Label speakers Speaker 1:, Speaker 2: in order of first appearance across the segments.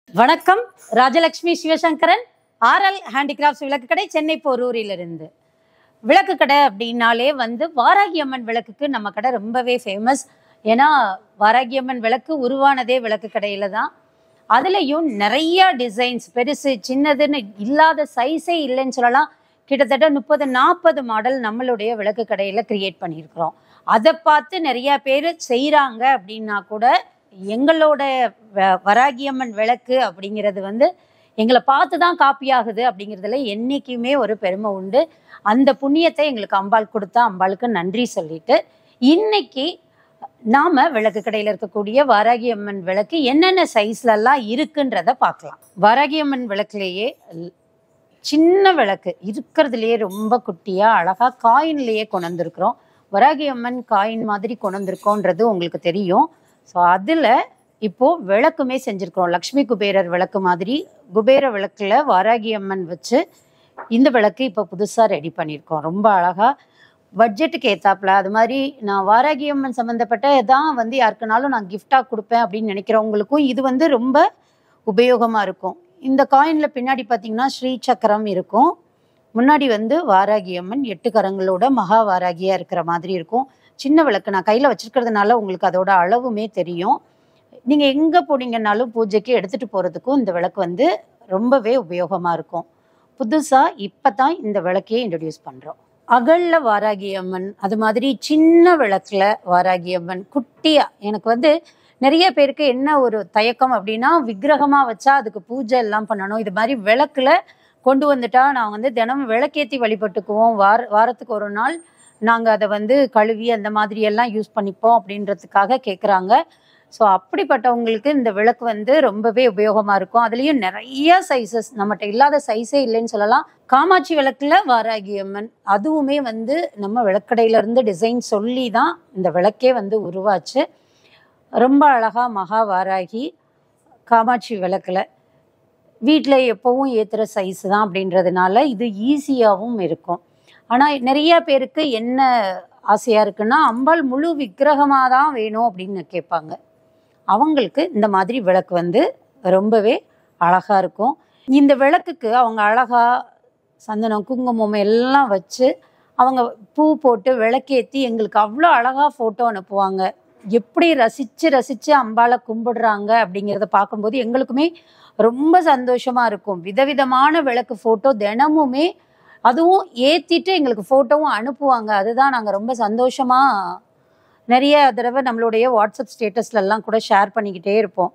Speaker 1: வணக்கம் Rajalakshmi Sivasankaran RL handicrafts விளக்கு கடை சென்னை போரூரிலிருந்து விளக்கு கடை அப்படின்னாலே வந்து வாராகி அம்மன் விளக்குக்கு நம்ம கடை ரொம்பவே ஃபேமஸ் ஏன்னா வாராகி அம்மன் விளக்கு உருவானதே விளக்கு கடையில தான் அதுலேயும் நிறைய டிசைன்ஸ் பெருசு சின்னதுன்னு இல்லாத சைஸே இல்லைன்னு சொல்லலாம் கிட்டத்தட்ட முப்பது நாற்பது மாடல் நம்மளுடைய விளக்கு கடையில் கிரியேட் பண்ணியிருக்கிறோம் அதை பார்த்து நிறைய பேர் செய்கிறாங்க அப்படின்னா கூட எங்களோட வ- வராகியம்மன் விளக்கு அப்படிங்கிறது வந்து எங்களை பார்த்து தான் காப்பி ஆகுது அப்படிங்கிறதுல என்றைக்குமே ஒரு பெருமை உண்டு அந்த புண்ணியத்தை எங்களுக்கு அம்பாள் கொடுத்தா அம்பாளுக்கு நன்றி சொல்லிட்டு இன்னைக்கு நாம விளக்கு கடையில் இருக்கக்கூடிய வாராகி அம்மன் விளக்கு என்னென்ன சைஸ்ல எல்லாம் இருக்குன்றத பார்க்கலாம் வாராகி அம்மன் விளக்குலேயே ல்- சின்ன விளக்கு இருக்கிறதுலையே ரொம்ப குட்டியா அழகா காயின்லேயே கொண்டு வந்திருக்கிறோம் வராகி அம்மன் காயின் மாதிரி கொண்டு வந்திருக்கோன்றது உங்களுக்கு தெரியும் ஸோ அதில் இப்போ விளக்குமே செஞ்சுருக்கிறோம் லக்ஷ்மி குபேரர் விளக்கு மாதிரி குபேர விளக்குல வாராகி அம்மன் வச்சு இந்த விளக்கு இப்போ புதுசாக ரெடி பண்ணியிருக்கோம் ரொம்ப அழகா பட்ஜெட்டுக்கு ஏத்தாப்புல அது மாதிரி நான் வாராகி அம்மன் சம்மந்தப்பட்ட தான் வந்து யாருக்குனாலும் நான் கிஃப்டாக கொடுப்பேன் அப்படின்னு நினைக்கிறவங்களுக்கும் இது வந்து ரொம்ப உபயோகமாக இருக்கும் இந்த காயினில் பின்னாடி பார்த்தீங்கன்னா ஸ்ரீ சக்கரம் இருக்கும் முன்னாடி வந்து வாராகி அம்மன் எட்டு கரங்களோட மகா வாராகியா இருக்கிற மாதிரி இருக்கும் சின்ன விளக்கு நான் கையில் வச்சிருக்கிறதுனால உங்களுக்கு அதோட அளவுமே தெரியும் நீங்கள் எங்கே போனீங்கன்னாலும் பூஜைக்கு எடுத்துகிட்டு போகிறதுக்கும் இந்த விளக்கு வந்து ரொம்பவே உபயோகமாக இருக்கும் புதுசாக இப்போ தான் இந்த விளக்கையே இன்ட்ரடியூஸ் பண்ணுறோம் அகல்ல வாராகி அம்மன் அது மாதிரி சின்ன விளக்குல வாராகி அம்மன் குட்டியா எனக்கு வந்து நிறைய பேருக்கு என்ன ஒரு தயக்கம் அப்படின்னா விக்கிரகமா வச்சா அதுக்கு பூஜை எல்லாம் பண்ணணும் இது மாதிரி விளக்குல கொண்டு வந்துட்டா நான் வந்து தினமும் விளக்கேத்தி வழிபட்டுக்குவோம் வார வாரத்துக்கு ஒரு நாள் நாங்கள் அதை வந்து கழுவி அந்த மாதிரி எல்லாம் யூஸ் பண்ணிப்போம் அப்படின்றதுக்காக கேட்குறாங்க ஸோ அப்படிப்பட்டவங்களுக்கு இந்த விளக்கு வந்து ரொம்பவே உபயோகமாக இருக்கும் அதுலேயும் நிறைய சைஸஸ் நம்மகிட்ட இல்லாத சைஸே இல்லைன்னு சொல்லலாம் காமாட்சி விளக்குல வாராகி அம்மன் அதுவுமே வந்து நம்ம விளக்கடையில இருந்து டிசைன் சொல்லி தான் இந்த விளக்கே வந்து உருவாச்சு ரொம்ப அழகா மகா வாராகி காமாட்சி விளக்குல வீட்டில் எப்போவும் ஏற்றுற சைஸ் தான் அப்படின்றதுனால இது ஈஸியாகவும் இருக்கும் ஆனால் நிறைய பேருக்கு என்ன ஆசையாக இருக்குன்னா அம்பாள் முழு விக்கிரகமாக தான் வேணும் அப்படின்னு கேட்பாங்க அவங்களுக்கு இந்த மாதிரி விளக்கு வந்து ரொம்பவே அழகாக இருக்கும் இந்த விளக்குக்கு அவங்க அழகா சந்தனம் குங்குமம் எல்லாம் வச்சு அவங்க பூ போட்டு விளக்கேற்றி எங்களுக்கு அவ்வளோ அழகாக ஃபோட்டோ அனுப்புவாங்க எப்படி ரசித்து ரசித்து அம்பாளை கும்பிடுறாங்க அப்படிங்கிறத பார்க்கும்போது எங்களுக்குமே ரொம்ப சந்தோஷமா இருக்கும் விதவிதமான விளக்கு ஃபோட்டோ தினமுமே அதுவும் ஏற்றிட்டு எங்களுக்கு ஃபோட்டோவும் அனுப்புவாங்க அதுதான் நாங்கள் ரொம்ப சந்தோஷமா நிறைய தடவை நம்மளுடைய வாட்ஸ்அப் ஸ்டேட்டஸ்ல எல்லாம் கூட ஷேர் பண்ணிக்கிட்டே இருப்போம்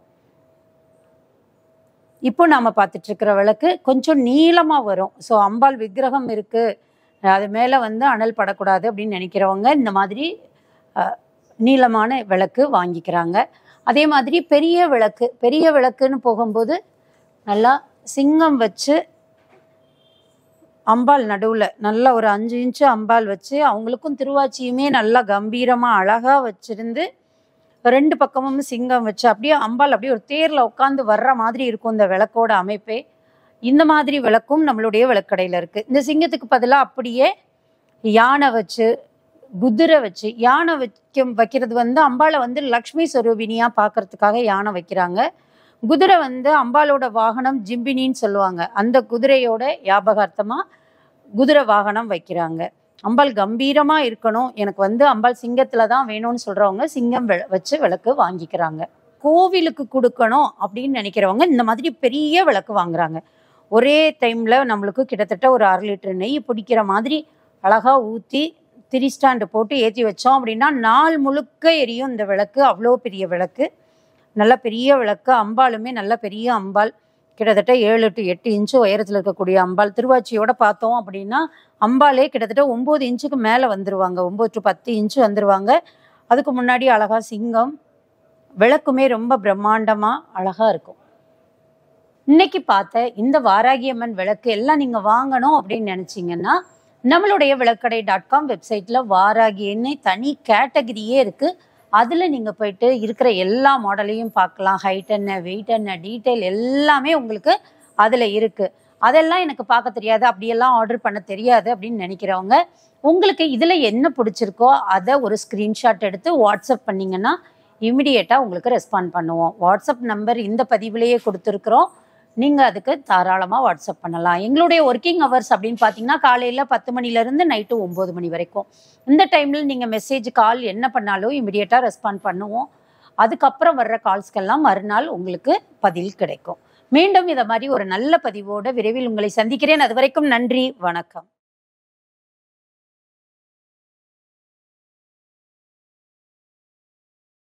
Speaker 1: இப்போ நாம பார்த்துட்டு இருக்கிற விளக்கு கொஞ்சம் நீளமா வரும் ஸோ அம்பாள் விக்கிரகம் இருக்கு அது மேல வந்து அனல் படக்கூடாது அப்படின்னு நினைக்கிறவங்க இந்த மாதிரி அஹ், நீளமான விளக்கு வாங்கிக்கிறாங்க அதே மாதிரி பெரிய விளக்கு பெரிய விளக்குன்னு போகும்போது நல்லா சிங்கம் வச்சு அம்பாள் நடுவில் நல்ல ஒரு அஞ்சு இன்ச்சு அம்பாள் வச்சு அவங்களுக்கும் திருவாச்சியுமே நல்லா கம்பீரமாக அழகாக வச்சிருந்து ரெண்டு பக்கமும் சிங்கம் வச்சு அப்படியே அம்பாள் அப்படியே ஒரு தேரில் உட்காந்து வர்ற மாதிரி இருக்கும் இந்த விளக்கோட அமைப்பே இந்த மாதிரி விளக்கும் நம்மளுடைய விளக்கடையில் இருக்குது இந்த சிங்கத்துக்கு பதிலாக அப்படியே யானை வச்சு குதிரை வச்சு யானை வைக்க வைக்கிறது வந்து அம்பாளை வந்து லக்ஷ்மி ஸ்வரூபினியாக பார்க்கறதுக்காக யானை வைக்கிறாங்க குதிரை வந்து அம்பாளோட வாகனம் ஜிம்பினின்னு சொல்லுவாங்க அந்த குதிரையோட ஞாபகார்த்தமா குதிரை வாகனம் வைக்கிறாங்க அம்பாள் கம்பீரமா இருக்கணும் எனக்கு வந்து அம்பாள் சிங்கத்துல தான் வேணும்னு சொல்றவங்க சிங்கம் வெ- வச்சு விளக்கு வாங்கிக்கிறாங்க கோவிலுக்கு கொடுக்கணும் அப்படின்னு நினைக்கிறவங்க இந்த மாதிரி பெரிய விளக்கு வாங்குறாங்க ஒரே டைம்ல நம்மளுக்கு கிட்டத்தட்ட ஒரு அரை லிட்டர் நெய் பிடிக்கிற மாதிரி அழகா ஊத்தி திரி ஸ்டாண்டு போட்டு ஏற்றி வச்சோம் அப்படின்னா நாள் முழுக்க எரியும் இந்த விளக்கு அவ்வளோ பெரிய விளக்கு நல்ல பெரிய விளக்கு அம்பாளுமே நல்ல பெரிய அம்பாள் கிட்டத்தட்ட ஏழு டு எட்டு இன்ச்சு உயரத்தில் இருக்கக்கூடிய அம்பாள் திருவாச்சியோட பார்த்தோம் அப்படின்னா அம்பாலே கிட்டத்தட்ட ஒம்பது இன்ச்சுக்கு மேலே வந்துருவாங்க ஒம்பது டு பத்து இன்ச்சு வந்துருவாங்க அதுக்கு முன்னாடி அழகா சிங்கம் விளக்குமே ரொம்ப பிரம்மாண்டமா அழகா இருக்கும் இன்னைக்கு பார்த்த இந்த வாராகியம்மன் விளக்கு எல்லாம் நீங்க வாங்கணும் அப்படின்னு நினைச்சீங்கன்னா நம்மளுடைய விளக்கடை டாட் காம் வெப்சைட்ல வாராகி எண்ணெய் தனி கேட்டகரியே இருக்கு அதுல நீங்க போயிட்டு இருக்கிற எல்லா மாடலையும் பார்க்கலாம் ஹைட் என்ன வெயிட் என்ன டீட்டெயில் எல்லாமே உங்களுக்கு அதுல இருக்கு அதெல்லாம் எனக்கு பார்க்க தெரியாது அப்படியெல்லாம் ஆர்டர் பண்ண தெரியாது அப்படின்னு நினைக்கிறவங்க உங்களுக்கு இதுல என்ன பிடிச்சிருக்கோ அதை ஒரு ஸ்கிரீன்ஷாட் எடுத்து வாட்ஸ்அப் பண்ணீங்கன்னா இமிடியேட்டாக உங்களுக்கு ரெஸ்பாண்ட் பண்ணுவோம் வாட்ஸ்அப் நம்பர் இந்த பதிவிலேயே கொடுத்துருக்குறோம் நீங்கள் அதுக்கு தாராளமாக வாட்ஸ்அப் பண்ணலாம் எங்களுடைய ஒர்க்கிங் ஹவர்ஸ் அப்படின்னு பார்த்தீங்கன்னா காலையில் பத்து மணிலேருந்து நைட்டு ஒம்பது மணி வரைக்கும் இந்த டைமில் நீங்கள் மெசேஜ் கால் என்ன பண்ணாலும் இமிடியேட்டாக ரெஸ்பாண்ட் பண்ணுவோம் அதுக்கப்புறம் வர்ற கால்ஸ்க்கெல்லாம் மறுநாள் உங்களுக்கு பதில் கிடைக்கும் மீண்டும் இதை மாதிரி ஒரு நல்ல பதிவோட விரைவில் உங்களை சந்திக்கிறேன் அது வரைக்கும் நன்றி வணக்கம்